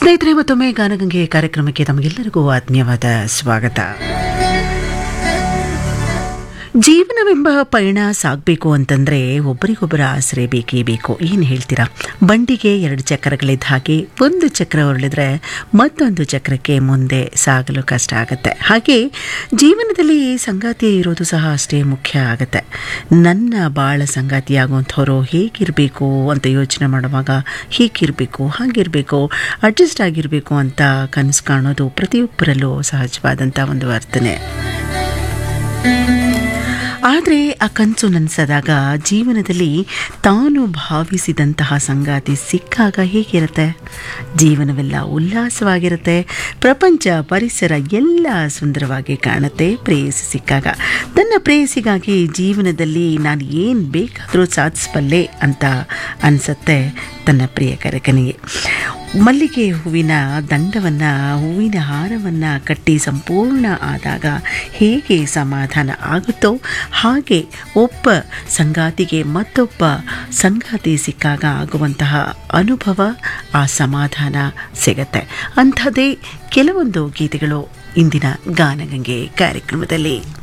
ಸ್ನೇಹಿತರೆ ಮತ್ತೊಮ್ಮೆ ಗಾನಗಂಗೆ ಕಾರ್ಯಕ್ರಮಕ್ಕೆ ತಮಗೆಲ್ಲರಿಗೂ ಆತ್ಮೀಯವಾದ ಸ್ವಾಗತ ಜೀವನವೆಂಬ ಪಯಣ ಸಾಗಬೇಕು ಅಂತಂದರೆ ಒಬ್ಬರಿಗೊಬ್ಬರ ಆಸರೆ ಬೇಕೇ ಬೇಕು ಏನು ಹೇಳ್ತೀರಾ ಬಂಡಿಗೆ ಎರಡು ಚಕ್ರಗಳಿದ್ದ ಹಾಗೆ ಒಂದು ಚಕ್ರ ಹೊರಳಿದ್ರೆ ಮತ್ತೊಂದು ಚಕ್ರಕ್ಕೆ ಮುಂದೆ ಸಾಗಲು ಕಷ್ಟ ಆಗುತ್ತೆ ಹಾಗೆ ಜೀವನದಲ್ಲಿ ಸಂಗಾತಿ ಇರೋದು ಸಹ ಅಷ್ಟೇ ಮುಖ್ಯ ಆಗುತ್ತೆ ನನ್ನ ಬಾಳ ಸಂಗಾತಿಯಾಗುವಂಥವ್ರು ಹೇಗಿರಬೇಕು ಅಂತ ಯೋಚನೆ ಮಾಡುವಾಗ ಹೀಗಿರಬೇಕು ಹಾಗಿರಬೇಕು ಅಡ್ಜಸ್ಟ್ ಆಗಿರಬೇಕು ಅಂತ ಕನಸು ಕಾಣೋದು ಪ್ರತಿಯೊಬ್ಬರಲ್ಲೂ ಸಹಜವಾದಂಥ ಒಂದು ವರ್ತನೆ ಆದರೆ ಆ ಕನಸು ನನಸಾದಾಗ ಜೀವನದಲ್ಲಿ ತಾನು ಭಾವಿಸಿದಂತಹ ಸಂಗಾತಿ ಸಿಕ್ಕಾಗ ಹೇಗಿರುತ್ತೆ ಜೀವನವೆಲ್ಲ ಉಲ್ಲಾಸವಾಗಿರುತ್ತೆ ಪ್ರಪಂಚ ಪರಿಸರ ಎಲ್ಲ ಸುಂದರವಾಗಿ ಕಾಣುತ್ತೆ ಪ್ರೇಯಸಿ ಸಿಕ್ಕಾಗ ತನ್ನ ಪ್ರೇಯಸಿಗಾಗಿ ಜೀವನದಲ್ಲಿ ನಾನು ಏನು ಬೇಕಾದರೂ ಸಾಧಿಸಬಲ್ಲೆ ಅಂತ ಅನಿಸುತ್ತೆ ತನ್ನ ಪ್ರಿಯಕರಕನಿಗೆ ಮಲ್ಲಿಗೆ ಹೂವಿನ ದಂಡವನ್ನು ಹೂವಿನ ಹಾರವನ್ನು ಕಟ್ಟಿ ಸಂಪೂರ್ಣ ಆದಾಗ ಹೇಗೆ ಸಮಾಧಾನ ಆಗುತ್ತೋ ಹಾಗೆ ಒಬ್ಬ ಸಂಗಾತಿಗೆ ಮತ್ತೊಬ್ಬ ಸಂಗಾತಿ ಸಿಕ್ಕಾಗ ಆಗುವಂತಹ ಅನುಭವ ಆ ಸಮಾಧಾನ ಸಿಗತ್ತೆ ಅಂಥದ್ದೇ ಕೆಲವೊಂದು ಗೀತೆಗಳು ಇಂದಿನ ಗಾನಗಂಗೆ ಕಾರ್ಯಕ್ರಮದಲ್ಲಿ